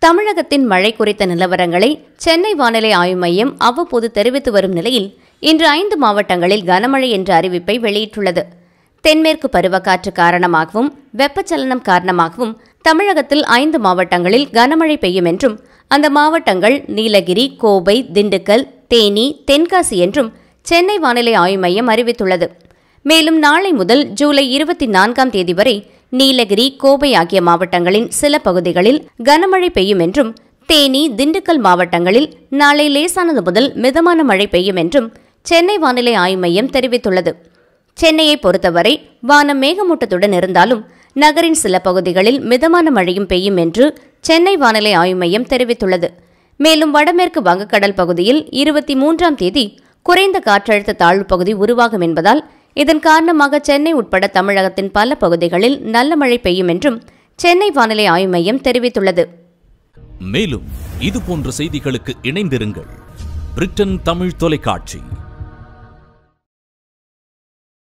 தமிழகத்தின் மழை குறித்த நிலவரங்களை சென்னை வானிலை ஆய்வு மையம் அவ்வப்போது தெரிவித்து வரும் நிலையில் இன்று ஐந்து மாவட்டங்களில் கனமழை என்ற அறிவிப்பை வெளியிட்டுள்ளது தென்மேற்கு பருவக்காற்று காரணமாகவும் வெப்பச்சலனம் காரணமாகவும் தமிழகத்தில் ஐந்து மாவட்டங்களில் கனமழை பெய்யும் என்றும் அந்த மாவட்டங்கள் நீலகிரி கோவை திண்டுக்கல் தேனி தென்காசி என்றும் சென்னை வானிலை ஆய்வு மையம் அறிவித்துள்ளது மேலும் நாளை முதல் ஜூலை இருபத்தி நான்காம் தேதி வரை நீலகிரி கோவை ஆகிய மாவட்டங்களின் சில பகுதிகளில் கனமழை பெய்யும் என்றும் தேனி திண்டுக்கல் மாவட்டங்களில் நாளை லேசானது முதல் மிதமான மழை பெய்யும் என்றும் சென்னை வானிலை ஆய்வு மையம் தெரிவித்துள்ளது சென்னையை பொறுத்தவரை வானம் மேகமூட்டத்துடன் இருந்தாலும் நகரின் சில பகுதிகளில் மிதமான மழையும் பெய்யும் என்று சென்னை வானிலை ஆய்வு மையம் தெரிவித்துள்ளது மேலும் வடமேற்கு வங்கக்கடல் பகுதியில் இருபத்தி மூன்றாம் தேதி குறைந்த காற்றழுத்த தாழ்வுப் பகுதி உருவாகும் என்பதால் இதன் காரணமாக சென்னை உட்பட தமிழகத்தின் பல பகுதிகளில் நல்ல மழை பெய்யும் என்றும் சென்னை வானிலை ஆய்வு மையம் தெரிவித்துள்ளது மேலும் இது போன்ற செய்திகளுக்கு இணைந்திருங்கள் பிரிட்டன் தமிழ் தொலைக்காட்சி